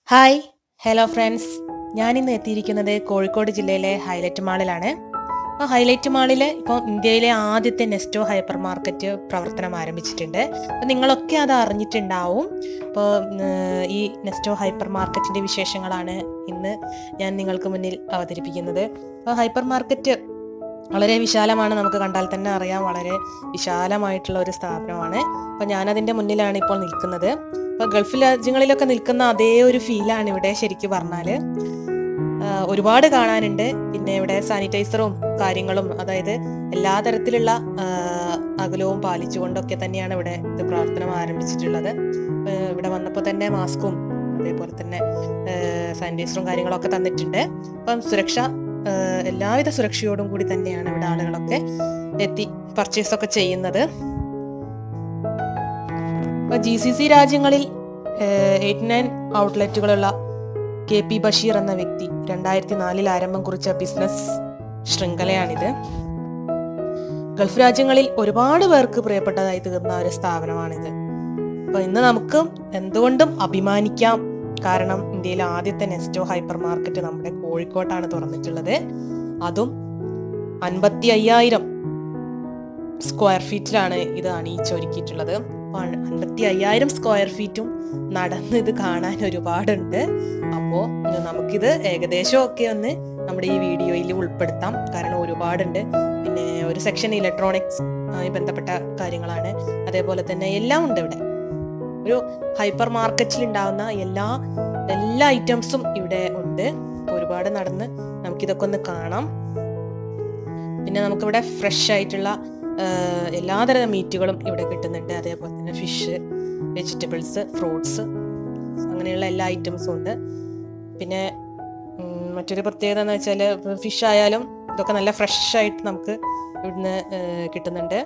hi hello friends ഞാനിന്ന് എത്തിയിരിക്കുന്നത് കോഴിക്കോട് ജില്ലയിലെ ഹൈലൈറ്റ് മാളിലാണ് അപ്പോൾ ഹൈലൈറ്റ് മാളിൽ ഇപ്പോൾ ഇന്ത്യയിലെ ആദ്യത്തെ നെസ്റ്റോ ഹൈപ്പർ മാർക്കറ്റ് പ്രവർത്തനം ആരംഭിച്ചിട്ടുണ്ട് അപ്പോൾ നിങ്ങളൊക്കെ അത് അറിഞ്ഞിട്ടുണ്ടാവും അപ്പോൾ ഈ നെസ്റ്റോ ഹൈപ്പർ മാർക്കറ്റിൻ്റെ വിശേഷങ്ങളാണ് ഇന്ന് ഞാൻ നിങ്ങൾക്ക് മുന്നിൽ അവതരിപ്പിക്കുന്നത് അപ്പോൾ ഹൈപ്പർ മാർക്കറ്റ് വളരെ വിശാലമാണ് നമുക്ക് കണ്ടാൽ തന്നെ അറിയാം വളരെ വിശാലമായിട്ടുള്ള ഒരു സ്ഥാപനമാണ് അപ്പോൾ ഞാനതിൻ്റെ മുന്നിലാണ് ഇപ്പോൾ നിൽക്കുന്നത് അപ്പോൾ ഗൾഫ് രാജ്യങ്ങളിലൊക്കെ നിൽക്കുന്ന അതേ ഒരു ഫീലാണ് ഇവിടെ ശരിക്കും പറഞ്ഞാൽ ഒരുപാട് കാണാനുണ്ട് പിന്നെ ഇവിടെ സാനിറ്റൈസറും കാര്യങ്ങളും അതായത് എല്ലാ തരത്തിലുള്ള ആ, അകലവും പാലിച്ചുകൊണ്ടൊക്കെ തന്നെയാണ് ഇവിടെ ഇത് പ്രവർത്തനം ആരംഭിച്ചിട്ടുള്ളത് ആ, ഇവിടെ വന്നപ്പോൾ തന്നെ മാസ്കും അതേപോലെ തന്നെ സാനിറ്റൈസറും കാര്യങ്ങളൊക്കെ തന്നിട്ടുണ്ട് അപ്പം സുരക്ഷ ആ, എല്ലാവിധ സുരക്ഷയോടും കൂടി തന്നെയാണ് ഇവിടെ ആളുകളൊക്കെ എത്തി പർച്ചേസ് ഒക്കെ ചെയ്യുന്നത് അപ്പോൾ ജി സി സി രാജ്യങ്ങളിൽ എയ്റ്റ് നയൻ ഔട്ട്ലെറ്റുകളുള്ള കെ പി ബഷീർ എന്ന വ്യക്തി രണ്ടായിരത്തി നാലിൽ ആരംഭം കുറിച്ച ബിസിനസ് ശൃംഖലയാണിത് ഗൾഫ് രാജ്യങ്ങളിൽ ഒരുപാട് പേർക്ക് പ്രിയപ്പെട്ടതായി തീർന്ന ഒരു സ്ഥാപനമാണിത് അപ്പൊ ഇന്ന് നമുക്ക് എന്തുകൊണ്ടും അഭിമാനിക്കാം കാരണം ഇന്ത്യയിലെ ആദ്യത്തെ നെസ്റ്റോ ഹൈപ്പർ മാർക്കറ്റ് നമ്മുടെ കോഴിക്കോട്ടാണ് തുറന്നിട്ടുള്ളത് അതും അൻപത്തി അയ്യായിരം സ്ക്വയർ ഫീറ്റിലാണ് ഇത് അണിയിച്ചൊരുക്കിയിട്ടുള്ളത് അപ്പോൾ അൻപത്തി അയ്യായിരം സ്ക്വയർ ഫീറ്റും നടന്ന് ഇത് കാണാൻ ഒരുപാടുണ്ട് അപ്പോൾ നമുക്കിത് ഏകദേശം ഒക്കെ ഒന്ന് നമ്മുടെ ഈ വീഡിയോയിൽ ഉൾപ്പെടുത്താം കാരണം ഒരുപാടുണ്ട് പിന്നെ ഒരു സെക്ഷൻ ഇലക്ട്രോണിക്സ് ആയി ബന്ധപ്പെട്ട കാര്യങ്ങളാണ് അതേപോലെ തന്നെ എല്ലാം ഉണ്ട് ഇവിടെ ഒരു ഹൈപ്പർ മാർക്കറ്റിൽ ഉണ്ടാവുന്ന എല്ലാ എല്ലാ ഐറ്റംസും ഇവിടെ ഉണ്ട് അപ്പോൾ ഒരുപാട് നടന്ന് നമുക്കിതൊക്കെ ഒന്ന് കാണാം പിന്നെ നമുക്കിവിടെ ഫ്രഷ് ആയിട്ടുള്ള ആഹ്, എല്ലാതരം മീറ്റുകളും ഇവിടെ കിട്ടുന്നുണ്ട് അതേപോലെ തന്നെ ഫിഷ് വെജിറ്റബിൾസ് ഫ്രൂട്ട്സ് അങ്ങനെയുള്ള എല്ലാ ഐറ്റംസും ഉണ്ട് പിന്നെ ഉം, മറ്റൊരു പ്രത്യേകത എന്ന് വെച്ചാൽ ഫിഷ് ആയാലും ഇതൊക്കെ നല്ല ഫ്രഷ് ആയിട്ട് നമുക്ക് ഇവിടുന്ന് ആഹ്, കിട്ടുന്നുണ്ട്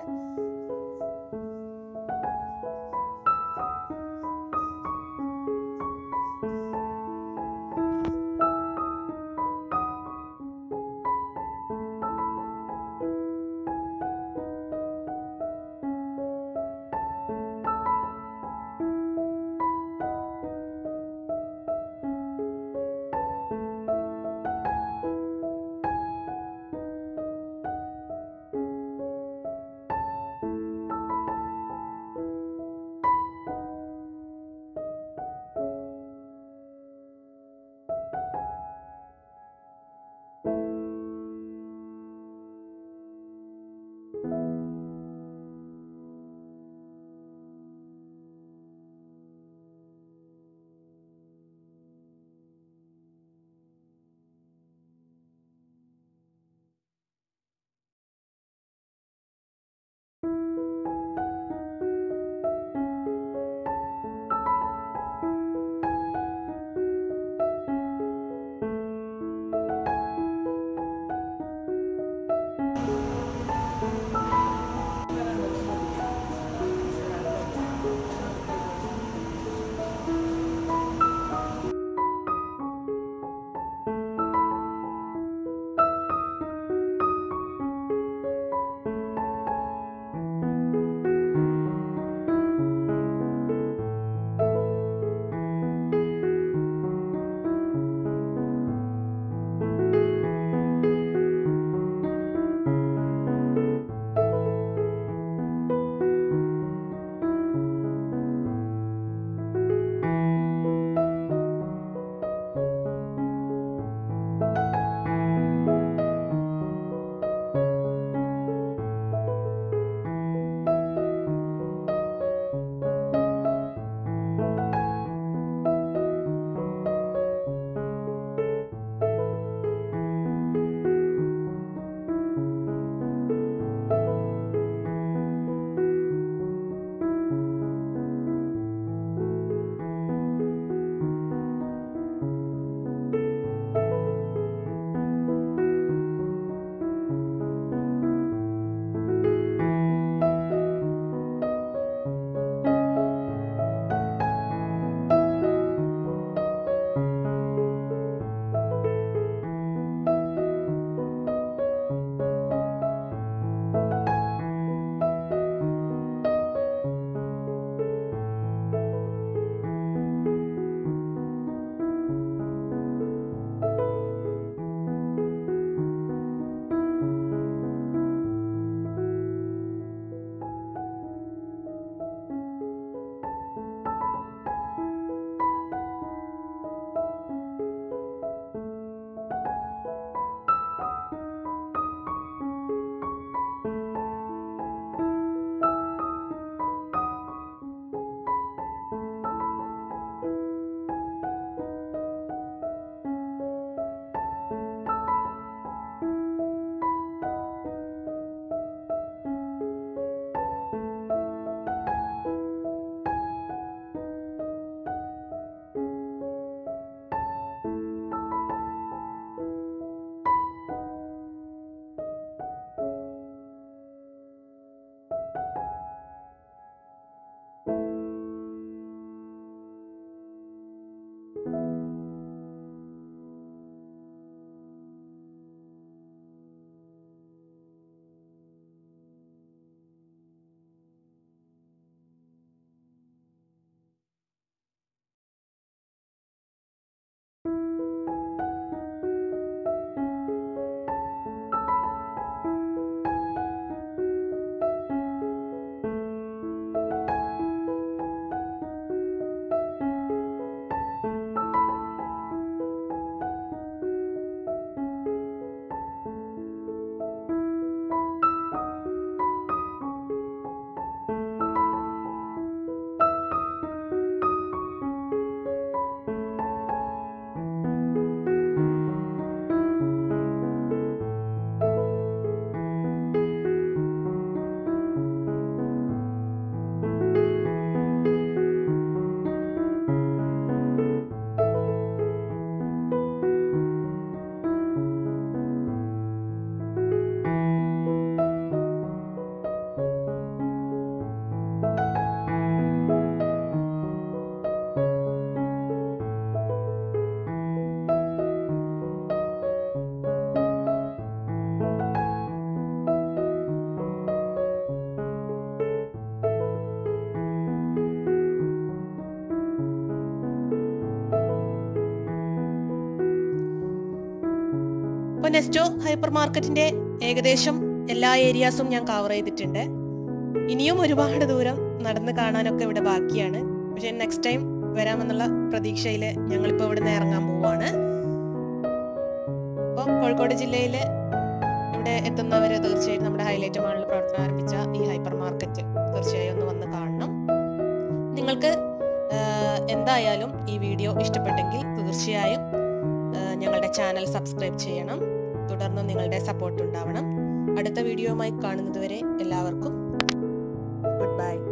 നെസ്റ്റോ ഹൈപ്പർ മാർക്കറ്റിന്റെ ഏകദേശം എല്ലാ ഏരിയാസും ഞാൻ കവർ ചെയ്തിട്ടുണ്ട് ഇനിയും ഒരുപാട് ദൂരം നടന്ന് കാണാനൊക്കെ ഇവിടെ ബാക്കിയാണ് പക്ഷെ നെക്സ്റ്റ് ടൈം വരാമെന്നുള്ള പ്രതീക്ഷയിൽ ഞങ്ങളിപ്പോൾ ഇവിടെ നിന്ന് ഇറങ്ങാൻ പോവാണ് അപ്പോൾ കോഴിക്കോട് ജില്ലയിൽ ഇവിടെ എത്തുന്നവർ തീർച്ചയായും നമ്മുടെ ഹൈലൈറ്റ് മാളിൽ പ്രവർത്തനം ആരംഭിച്ച ഈ ഹൈപ്പർ മാർക്കറ്റ് തീർച്ചയായും ഒന്ന് വന്ന് കാണണം നിങ്ങൾക്ക് ആഹ്, എന്തായാലും ഈ വീഡിയോ ഇഷ്ടപ്പെട്ടെങ്കിൽ തീർച്ചയായും ആഹ്, ഞങ്ങളുടെ ചാനൽ സബ്സ്ക്രൈബ് ചെയ്യണം തുടർന്നും നിങ്ങളുടെ സപ്പോർട്ട് ഉണ്ടാവണം അടുത്ത വീഡിയോയുമായി കാണുന്നതുവരെ എല്ലാവർക്കും ഗുഡ് ബൈ